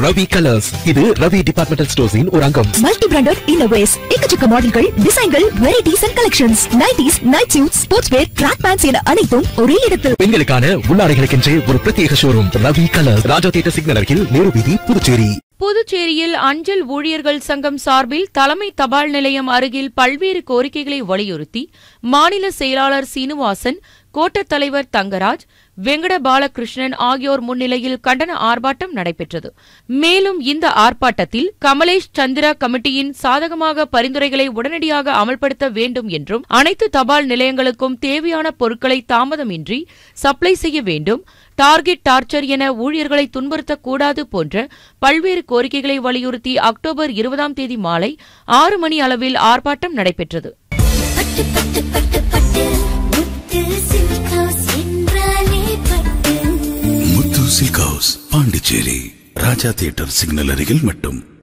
Ravi colours இது Ravi departmental ஸ்டோர்ஸின் ஒரு அங்கம் மல்டி பிராண்டட் இன்னோவேஸ் எக்கச்சக்க மாடல்கள் டிசைன்கள் varieties and collections nighties night suit sports wear track pants என அனைத்தும் ஒரே இடத்தில் பெண்களுக்கான உள்ளாடைகளுக்கென்றே ஒரு பிரத்யேக showroom Ravi Colours Raja theatre signal அருகில் நேரு வீதி புதுச்சேரி புதுச்சேரியில் அஞ்சல் ஊழியர்கள் சங்கம் சார்பில் தலைமை தபால் நிலையம் அருகில் பல்வேறு கோரிக்கைகளை வலியுறுத்தி மாநில செயலாளர் சீனிவாசன் கோட்டத் தலைவர் தங்கராஜ் வெங்கட பாலகிருஷ்ணன் ஆகியோர் முன்னிலையில் கண்டன ஆர்ப்பாட்டம் நடைபெற்றது மேலும் இந்த ஆர்ப்பாட்டத்தில் கமலேஷ் சந்திரா கமிட்டியின் சாதகமாக பரிந்துரைகளை உடனடியாக அமல்படுத்த வேண்டும் என்றும் அனைத்து தபால் நிலையங்களுக்கும் தேவையான பொருட்களை தாமதமின்றி சப்ளை செய்ய வேண்டும் டார்கெட் டார்ச்சர் என ஊழியர்களை துன்புறுத்தக்கூடாது போன்ற பல்வேறு கோரிக்கைகளை வலியுறுத்தி அக்டோபர் இருபதாம் தேதி மாலை ஆறு மணி அளவில் ஆர்ப்பாட்டம் நடைபெற்றது பட்டு பட்டு பட்டு பட்டு முத்து சில்க் ஹவுஸ் என்றாலே Pattu Muthu Silk House Pondicherry Raja theatre signal அருகில் மட்டும்